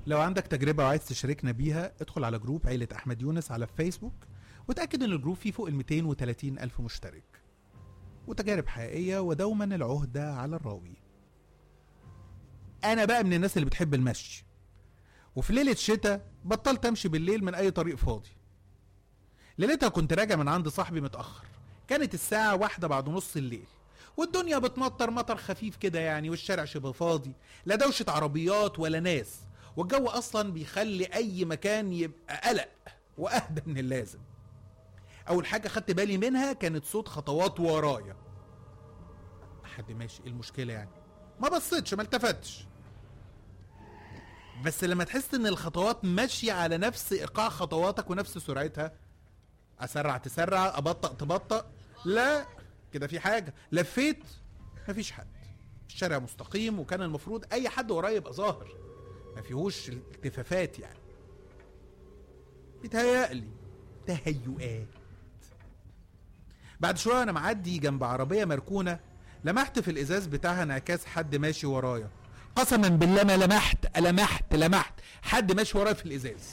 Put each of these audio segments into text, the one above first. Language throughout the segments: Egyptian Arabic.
لو عندك تجربة وعايز تشاركنا بيها ادخل على جروب عيلة أحمد يونس على فيسبوك وتأكد إن الجروب فيه فوق ال 230 ألف مشترك وتجارب حقيقية ودوما العهدة على الراوي أنا بقى من الناس اللي بتحب المشي وفي ليلة شتاء بطلت أمشي بالليل من أي طريق فاضي ليلتها كنت راجع من عند صاحبي متأخر كانت الساعة واحدة بعد نص الليل والدنيا بتمطر مطر خفيف كده يعني والشارع شبه فاضي لا دوشة عربيات ولا ناس والجو أصلا بيخلي أي مكان يبقى قلق وأهدى من اللازم أول حاجة خدت بالي منها كانت صوت خطوات ورايا حد ماشي ايه المشكلة يعني ما بصيتش ما التفتش بس لما تحس ان الخطوات ماشية على نفس ايقاع خطواتك ونفس سرعتها اسرع تسرع ابطأ تبطأ لا كده في حاجة لفيت مفيش حد الشارع مستقيم وكان المفروض اي حد ورايا يبقى ظاهر ما فيهوش التفافات يعني بيتهيألي تهيؤات بعد شويه انا معدي جنب عربيه مركونه لمحت في الازاز بتاعها انعكاس حد ماشي ورايا قسما بالله ما لمحت لمحت لمحت حد ماشي ورايا في الازاز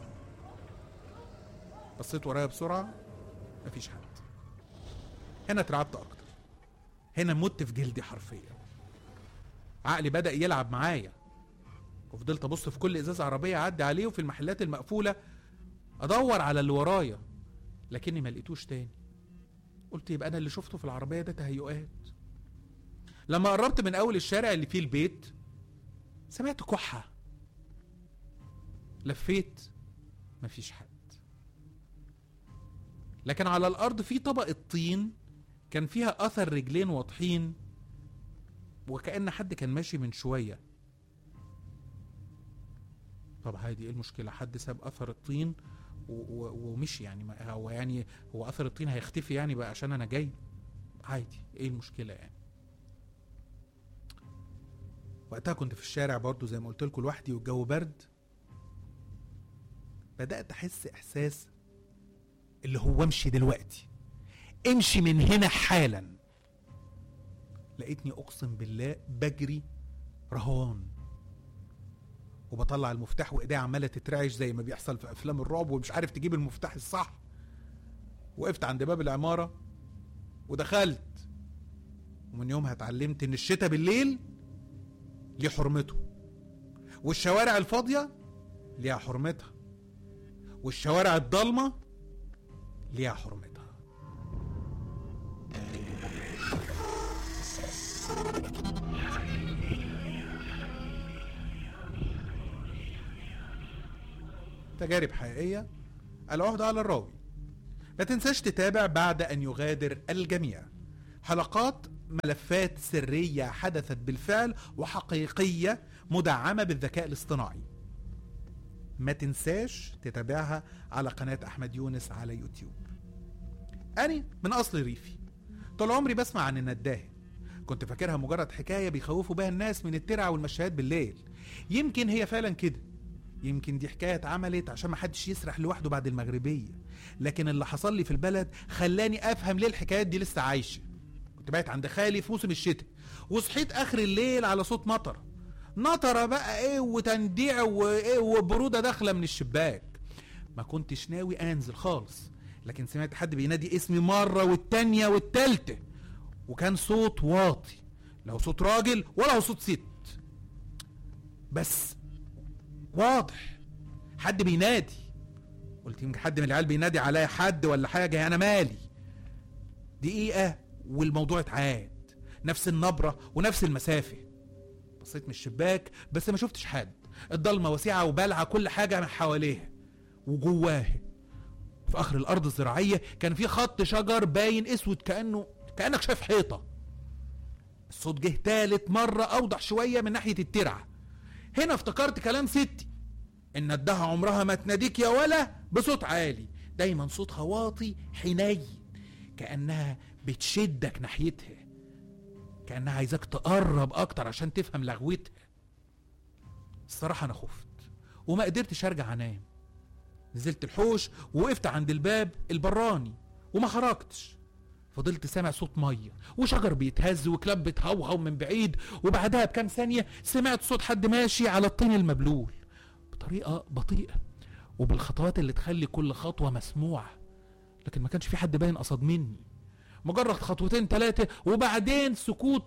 بصيت ورايا بسرعه مفيش حد هنا اترعبت اكتر هنا مت في جلدي حرفيا عقلي بدا يلعب معايا وفضلت ابص في كل ازاز عربيه اعدي عليه وفي المحلات المقفوله ادور على اللي ورايا لكني ما لقيتوش تاني قلت يبقى انا اللي شفته في العربيه ده تهيؤات لما قربت من اول الشارع اللي فيه البيت سمعت كحه لفيت مفيش حد لكن على الارض في طبقه طين كان فيها اثر رجلين واضحين وكأن حد كان ماشي من شويه طب هادي ايه المشكله حد ساب اثر الطين و- و- ومشي يعني ما هو يعني هو اثر الطين هيختفي يعني بقى عشان انا جاي عادي ايه المشكله يعني وقتها كنت في الشارع برضو زي ما قلت لكم لوحدي والجو برد بدات احس احساس اللي هو امشي دلوقتي امشي من هنا حالا لقيتني اقسم بالله بجري رهوان وبطلع المفتاح وايديا عماله تترعش زي ما بيحصل في افلام الرعب ومش عارف تجيب المفتاح الصح وقفت عند باب العماره ودخلت ومن يومها اتعلمت ان الشتاء بالليل ليه حرمته والشوارع الفاضيه ليها حرمتها والشوارع الضلمه ليها حرمتها تجارب حقيقية العهدة على الراوي لا تنساش تتابع بعد أن يغادر الجميع حلقات ملفات سرية حدثت بالفعل وحقيقية مدعمة بالذكاء الاصطناعي ما تنساش تتابعها على قناة أحمد يونس على يوتيوب أنا من أصل ريفي طول عمري بسمع عن النداهة كنت فاكرها مجرد حكاية بيخوفوا بها الناس من الترع والمشاهات بالليل يمكن هي فعلا كده يمكن دي حكاية اتعملت عشان محدش يسرح لوحده بعد المغربية لكن اللي حصل لي في البلد خلاني افهم ليه الحكايات دي لسه عايشة كنت بايت عند خالي في موسم الشتاء وصحيت اخر الليل على صوت مطر نطرة بقى ايه وتنديع وايه وبرودة داخلة من الشباك ما كنتش ناوي انزل خالص لكن سمعت حد بينادي اسمي مرة والتانية والتالتة وكان صوت واطي لو صوت راجل ولا هو صوت ست بس واضح حد بينادي قلت يمكن حد من العيال بينادي عليا حد ولا حاجة أنا مالي دقيقة والموضوع اتعاد نفس النبرة ونفس المسافة بصيت من الشباك بس ما شفتش حد الضلمة واسعة وبالعة كل حاجة من حواليها وجواها في آخر الأرض الزراعية كان في خط شجر باين أسود كأنه كأنك شايف حيطة الصوت جه تالت مرة أوضح شوية من ناحية الترعة هنا افتكرت كلام ستي ان ادها عمرها ما تناديك يا ولا بصوت عالي دايما صوتها واطي حنين كانها بتشدك ناحيتها كانها عايزاك تقرب اكتر عشان تفهم لغوتها الصراحه انا خفت وما قدرتش ارجع انام نزلت الحوش ووقفت عند الباب البراني وما خرجتش فضلت سامع صوت ميه وشجر بيتهز وكلاب بتهوهو من بعيد وبعدها بكام ثانيه سمعت صوت حد ماشي على الطين المبلول بطريقه بطيئه وبالخطوات اللي تخلي كل خطوه مسموعه لكن ما كانش في حد باين قصاد مني مجرد خطوتين ثلاثه وبعدين سكوت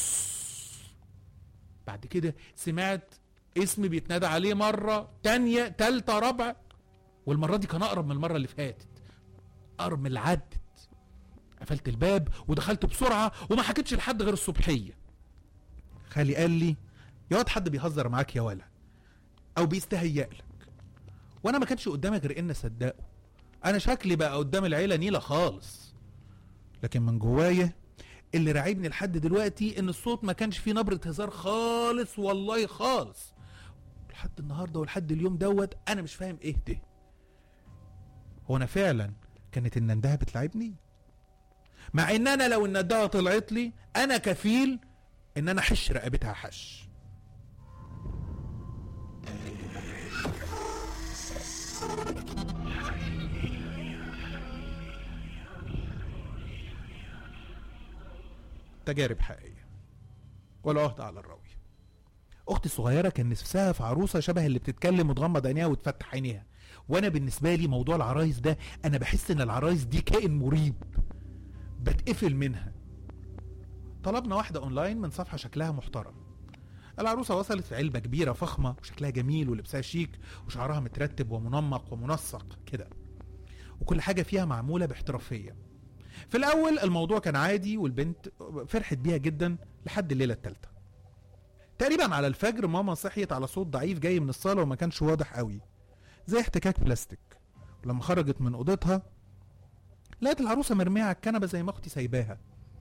بعد كده سمعت اسم بيتنادى عليه مرة تانية تالتة رابعة والمرة دي كان أقرب من المرة اللي فاتت أقرب من اللي عدت قفلت الباب ودخلت بسرعة وما حكيتش لحد غير الصبحية خالي قال لي يا واد حد بيهزر معاك يا ولا أو بيستهيأ لك وأنا ما كانش قدامي غير إن أصدقه أنا شكلي بقى قدام العيلة نيلة خالص لكن من جوايا اللي راعبني لحد دلوقتي ان الصوت ما كانش فيه نبرة هزار خالص والله خالص لحد النهارده ولحد اليوم دوت انا مش فاهم ايه ده هو انا فعلا كانت الندهه بتلعبني مع ان انا لو الندهه طلعت لي انا كفيل ان انا احش رقبتها حش تجارب حقيقيه ولا عهد على الراوي اختي الصغيره كان نفسها في عروسه شبه اللي بتتكلم وتغمض عينيها وتفتح عينيها وانا بالنسبه لي موضوع العرايس ده انا بحس ان العرايس دي كائن مريب بتقفل منها طلبنا واحده اونلاين من صفحه شكلها محترم العروسه وصلت في علبه كبيره فخمه وشكلها جميل ولبسها شيك وشعرها مترتب ومنمق ومنسق كده وكل حاجه فيها معموله باحترافيه في الاول الموضوع كان عادي والبنت فرحت بيها جدا لحد الليله الثالثه تقريبا على الفجر ماما صحيت على صوت ضعيف جاي من الصاله وما كانش واضح قوي زي احتكاك بلاستيك ولما خرجت من اوضتها لقيت العروسه مرميه على الكنبه زي ما اختي سايباها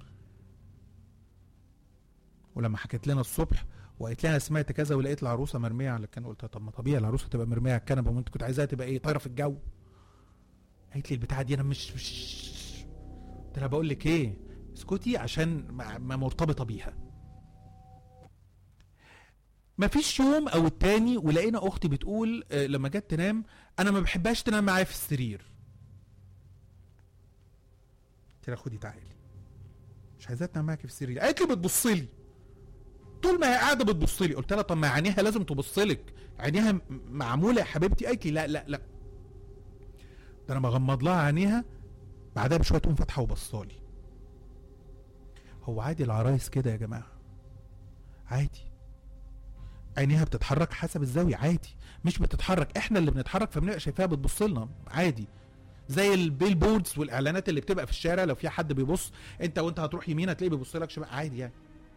ولما حكت لنا الصبح وقالت لنا سمعت كذا ولقيت العروسه مرميه على الكنبه قلت لها طب ما طبيعي العروسه تبقى مرميه على الكنبه وانت كنت عايزاها تبقى ايه طايره في الجو قالت لي البتاعه دي انا مش مش قلت لها بقول لك ايه اسكتي عشان ما ما مرتبطه بيها مفيش يوم او التاني ولقينا اختي بتقول آه، لما جت تنام انا ما بحبهاش تنام معايا في السرير قلت لها خدي تعالي مش عايزاها تنام معاكي في السرير قالت لي بتبص لي طول ما هي قاعده بتبص لي قلت لها طب ما عينيها لازم تبص لك عينيها م- معموله يا حبيبتي قالت لي لا لا لا ده انا بغمض لها عينيها بعدها بشويه تقوم فاتحه وبصالي هو عادي العرايس كده يا جماعه عادي عينيها بتتحرك حسب الزاويه عادي مش بتتحرك احنا اللي بنتحرك فبنبقى شايفاها بتبص لنا عادي زي البيل بوردز والاعلانات اللي بتبقى في الشارع لو في حد بيبص انت وانت هتروح يمين هتلاقيه بيبص لك شمال عادي يعني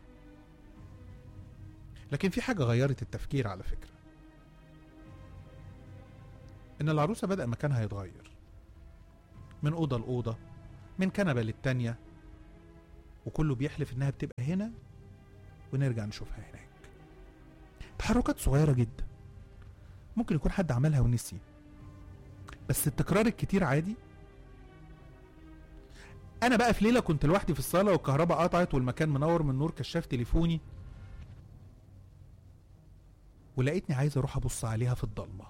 لكن في حاجه غيرت التفكير على فكره ان العروسه بدا مكانها يتغير من اوضه لاوضه من كنبه للتانيه وكله بيحلف انها بتبقى هنا ونرجع نشوفها هناك تحركات صغيرة جدا ممكن يكون حد عملها ونسي بس التكرار الكتير عادي انا بقى في ليله كنت لوحدي في الصاله والكهرباء قطعت والمكان منور من نور كشاف تليفوني ولقيتني عايز اروح ابص عليها في الضلمه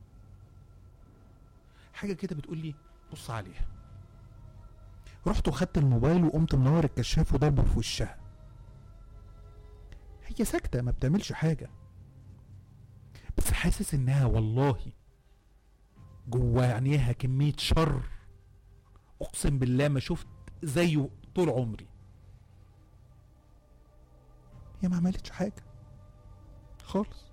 حاجه كده بتقول لي بص عليها رحت وخدت الموبايل وقمت منور الكشاف وضربه في وشها هي ساكته ما بتعملش حاجه بس حاسس انها والله جوا عينيها كميه شر اقسم بالله ما شفت زيه طول عمري هي ما عملتش حاجه خالص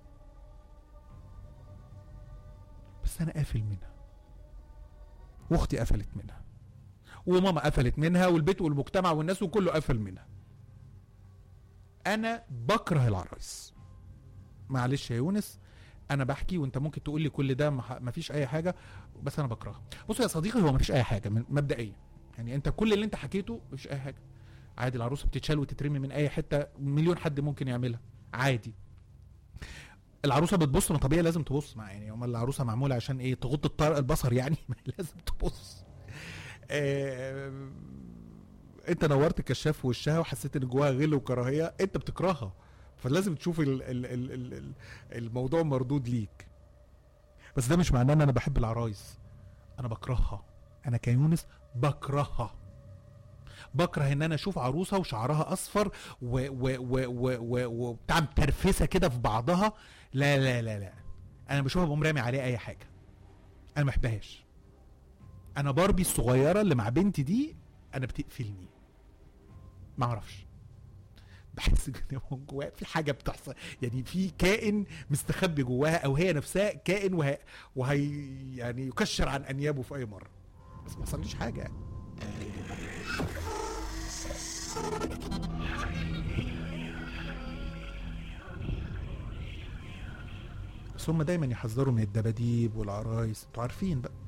بس انا قافل منها واختي قفلت منها وماما قفلت منها والبيت والمجتمع والناس وكله قفل منها انا بكره العرايس معلش يا يونس انا بحكي وانت ممكن تقول لي كل ده ما ما فيش اي حاجه بس انا بكرهها بص يا صديقي هو ما فيش اي حاجه من- مبدئيا يعني انت كل اللي انت حكيته ما فيش اي حاجه عادي العروسه بتتشال وتترمي من اي حته مليون حد ممكن يعملها عادي العروسه بتبص ما طبيعي لازم تبص مع يعني امال العروسه معموله عشان ايه تغض الطر- البصر يعني لازم تبص آه، انت نورت الكشاف في وشها وحسيت ان جواها غل وكراهيه انت بتكرهها فلازم تشوف ال ال ال ال ال الموضوع مردود ليك بس ده مش معناه ان انا بحب العرايس انا بكرهها انا كيونس بكرهها بكره ان انا اشوف عروسه وشعرها اصفر و و و و و وبتاع مترفسه كده في بعضها لا لا لا لا انا بشوفها بقوم رامي عليه اي حاجه انا ما بحبهاش انا باربي الصغيره اللي مع بنتي دي انا بتقفلني ما اعرفش بحس ان هو جواها في حاجه بتحصل يعني في كائن مستخبي جواها او هي نفسها كائن وهي, وهي يعني يكشر عن انيابه في اي مره بس ما حصليش حاجه يعني بس هم دايما يحذروا من الدباديب والعرايس انتوا عارفين بقى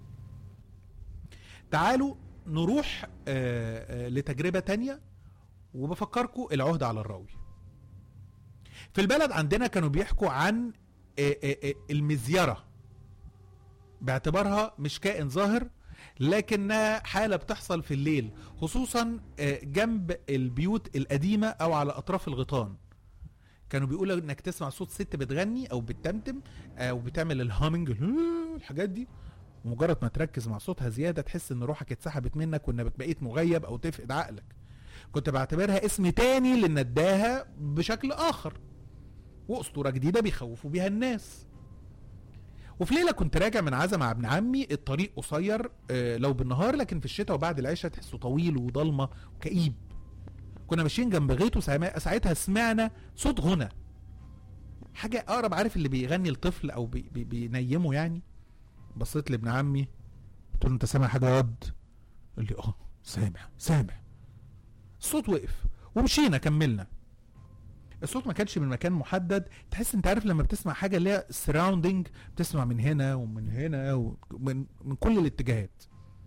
تعالوا نروح آه، آه، لتجربة تانية وبفكركم العهدة على الراوي في البلد عندنا كانوا بيحكوا عن آه، آه، آه، المزيرة باعتبارها مش كائن ظاهر لكنها حالة بتحصل في الليل خصوصا آه، جنب البيوت القديمة او على اطراف الغيطان كانوا بيقولوا انك تسمع صوت ست بتغني او بتتمتم او بتعمل الهامنج الحاجات دي ومجرد ما تركز مع صوتها زياده تحس ان روحك اتسحبت منك وانك بقيت مغيب او تفقد عقلك كنت بعتبرها اسم تاني لنداها بشكل اخر واسطوره جديده بيخوفوا بيها الناس وفي ليله كنت راجع من عزا مع ابن عمي الطريق قصير آه، لو بالنهار لكن في الشتاء وبعد العشاء تحسه طويل وضلمه وكئيب كنا ماشيين جنب غيط وساعتها ساعتها سمعنا صوت غنى حاجه اقرب عارف اللي بيغني الطفل او بي بي بينيمه يعني بصيت لابن عمي قلت له انت سامع حاجه يا واد قال لي اه سامع سامع الصوت وقف ومشينا كملنا الصوت ما كانش من مكان محدد تحس انت عارف لما بتسمع حاجه اللي هي سراوندنج بتسمع من هنا ومن هنا ومن من كل الاتجاهات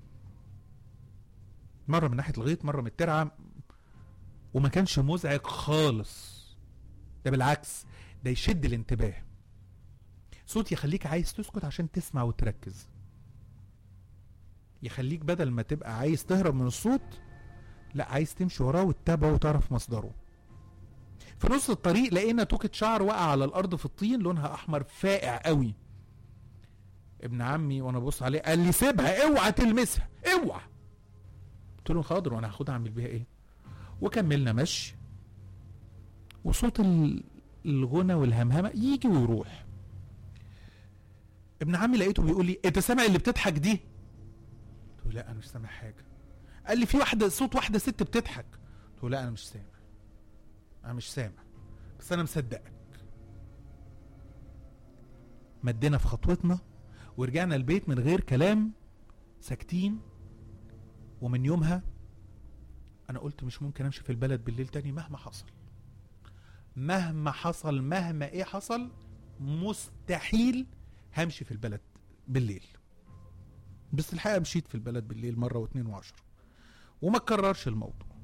مره من ناحيه الغيط مره من الترعه وما كانش مزعج خالص ده بالعكس ده يشد الانتباه صوت يخليك عايز تسكت عشان تسمع وتركز يخليك بدل ما تبقى عايز تهرب من الصوت لا عايز تمشي وراه وتتابعه وتعرف مصدره في نص الطريق لقينا توكة شعر وقع على الارض في الطين لونها احمر فاقع قوي ابن عمي وانا ببص عليه قال لي سيبها اوعى تلمسها اوعى قلت له حاضر وانا هاخدها اعمل بيها ايه وكملنا مشي وصوت ال- الغنى والهمهمه يجي ويروح ابن عمي لقيته بيقول لي انت سامع اللي بتضحك دي قلت له لا انا مش سامع حاجه قال لي في واحده صوت واحده ست بتضحك قلت له لا انا مش سامع انا مش سامع بس انا مصدقك مدينا في خطوتنا ورجعنا البيت من غير كلام ساكتين ومن يومها انا قلت مش ممكن امشي في البلد بالليل تاني مهما حصل مهما حصل مهما ايه حصل مستحيل همشي في البلد بالليل بس الحقيقه مشيت في البلد بالليل مره واتنين وعشرة وما اتكررش الموضوع